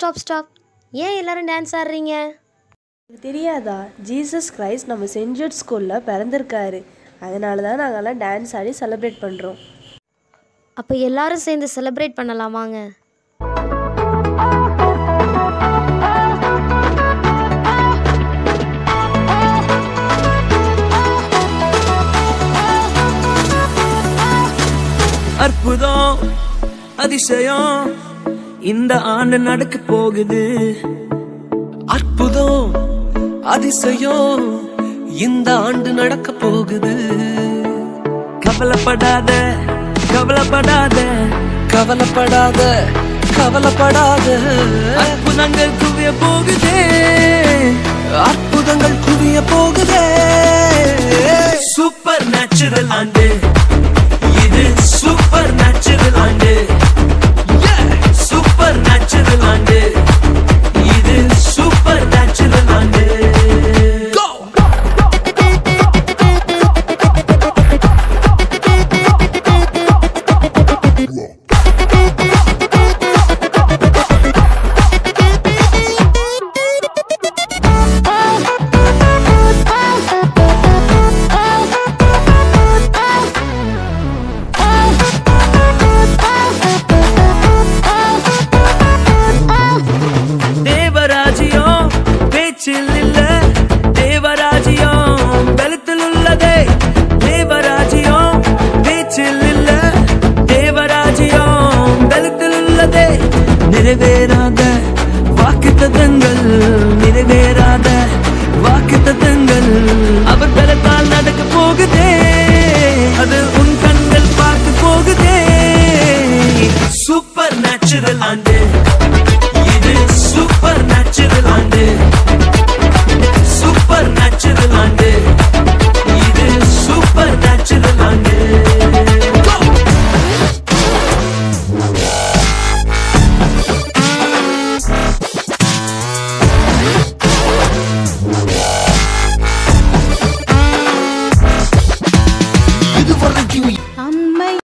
stop stop ஏன் எல்லாரும் dance ஆடுறீங்க உங்களுக்கு தெரியாதா ஜீசஸ் கிரைஸ்ட் நம்ம சென்ட் ஜூட் ஸ்கூலில் பிறந்திருக்காரு அதனால தான் நாங்கள்லாம் டான்ஸ் ஆடி செலிப்ரேட் பண்ணுறோம் அப்போ எல்லாரும் சேர்ந்து செலிப்ரேட் பண்ணலாமாங்க அற்புதம் அதிசயம் இந்த ஆண்டு நடக்க போகுது அற்புதம் அதிசயம் இந்த ஆண்டு நடக்க போகுது கவலைப்படாத கவலைப்படாத கவலைப்படாத கவலைப்படாத அற்புதங்கள்